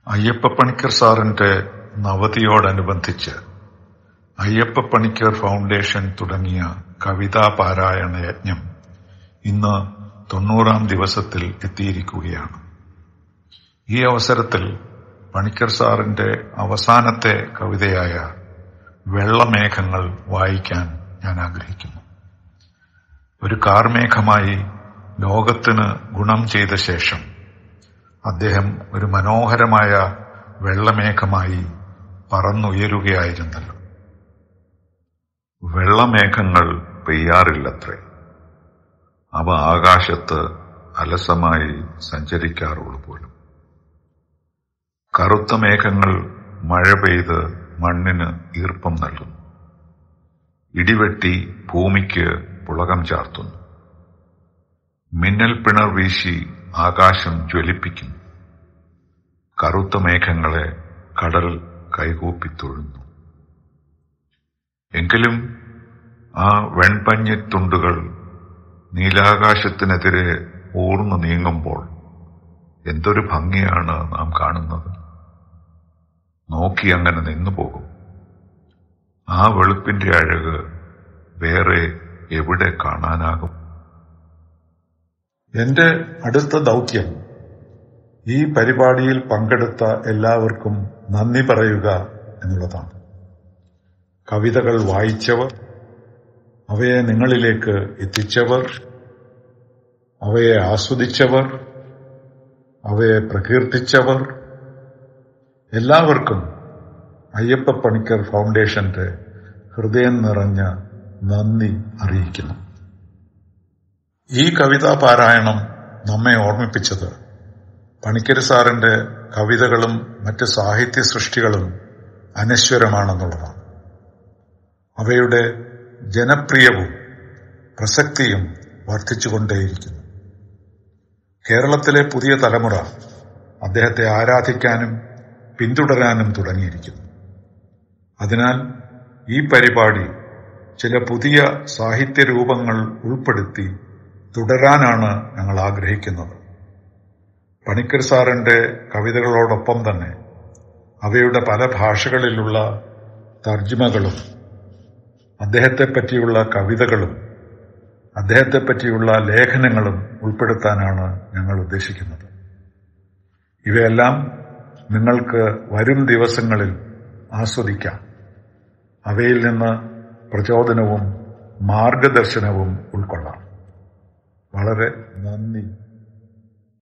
അയ്യപ്പപ്പണിക്കർ സാറിന്റെ നവതിയോടനുബന്ധിച്ച് അയ്യപ്പപ്പണിക്കർ ഫൗണ്ടേഷൻ തുടങ്ങിയ കവിതാ പാരായണ യജ്ഞം ഇന്ന് തൊണ്ണൂറാം ദിവസത്തിൽ എത്തിയിരിക്കുകയാണ് ഈ അവസരത്തിൽ പണിക്കർ സാറിന്റെ അവസാനത്തെ കവിതയായ വെള്ളമേഘങ്ങൾ വായിക്കാൻ ഞാൻ ആഗ്രഹിക്കുന്നു ഒരു കാർമേഘമായി ലോകത്തിന് ഗുണം ചെയ്ത ശേഷം അദ്ദേഹം ഒരു മനോഹരമായ വെള്ളമേഘമായി പറന്നുയരുകയായിരുന്നല്ലോ വെള്ളമേഘങ്ങൾ പെയ്യാറില്ലത്രേ അവ ആകാശത്ത് അലസമായി സഞ്ചരിക്കാറുള്ളൂ പോലും കറുത്ത മേഘങ്ങൾ മഴ പെയ്ത് മണ്ണിന് ഈർപ്പം നൽകുന്നു ഇടിവെട്ടി ഭൂമിക്ക് പുളകം ചാർത്തുന്നു മിന്നൽ പിണർ വീശി ആകാശം ജ്വലിപ്പിക്കുന്നു കറുത്ത മേഘങ്ങളെ കടൽ കൈകൂപ്പി തൊഴുന്നു എങ്കിലും ആ വെൺപഞ്ഞിത്തുണ്ടുകൾ നീലാകാശത്തിനെതിരെ ഊർന്നു നീങ്ങുമ്പോൾ എന്തൊരു ഭംഗിയാണ് നാം കാണുന്നത് നോക്കി അങ്ങനെ നിന്നു പോകും ആ വെളുപ്പിന്റെ അഴക് വേറെ എവിടെ കാണാനാകും എന്റെ അടുത്ത ദൗത്യം ഈ പരിപാടിയിൽ പങ്കെടുത്ത എല്ലാവർക്കും നന്ദി പറയുക എന്നുള്ളതാണ് കവിതകൾ വായിച്ചവർ അവയെ നിങ്ങളിലേക്ക് എത്തിച്ചവർ അവയെ ആസ്വദിച്ചവർ അവയെ പ്രകീർത്തിച്ചവർ എല്ലാവർക്കും അയ്യപ്പ പണിക്കർ ഫൗണ്ടേഷന്റെ ഹൃദയം നിറഞ്ഞ നന്ദി അറിയിക്കുന്നു ഈ കവിതാ പാരായണം നമ്മെ ഓർമ്മിപ്പിച്ചത് പണിക്കര് സാറിന്റെ കവിതകളും മറ്റ് സാഹിത്യ സൃഷ്ടികളും അനശ്വരമാണെന്നുള്ളതാണ് അവയുടെ ജനപ്രിയവും പ്രസക്തിയും വർദ്ധിച്ചുകൊണ്ടേയിരിക്കുന്നു കേരളത്തിലെ പുതിയ തലമുറ അദ്ദേഹത്തെ ആരാധിക്കാനും പിന്തുടരാനും തുടങ്ങിയിരിക്കുന്നു അതിനാൽ ഈ പരിപാടി ചില പുതിയ സാഹിത്യ രൂപങ്ങൾ ഉൾപ്പെടുത്തി തുടരാനാണ് ഞങ്ങൾ ആഗ്രഹിക്കുന്നത് പണിക്കർ സാറിന്റെ കവിതകളോടൊപ്പം തന്നെ അവയുടെ പല ഭാഷകളിലുള്ള തർജ്ജിമകളും അദ്ദേഹത്തെ പറ്റിയുള്ള കവിതകളും അദ്ദേഹത്തെ പറ്റിയുള്ള ലേഖനങ്ങളും ഉൾപ്പെടുത്താനാണ് ഞങ്ങൾ ഉദ്ദേശിക്കുന്നത് ഇവയെല്ലാം നിങ്ങൾക്ക് വരും ദിവസങ്ങളിൽ ആസ്വദിക്കാം അവയിൽ നിന്ന് പ്രചോദനവും മാർഗദർശനവും ഉൾക്കൊള്ളാം വളരെ നന്ദി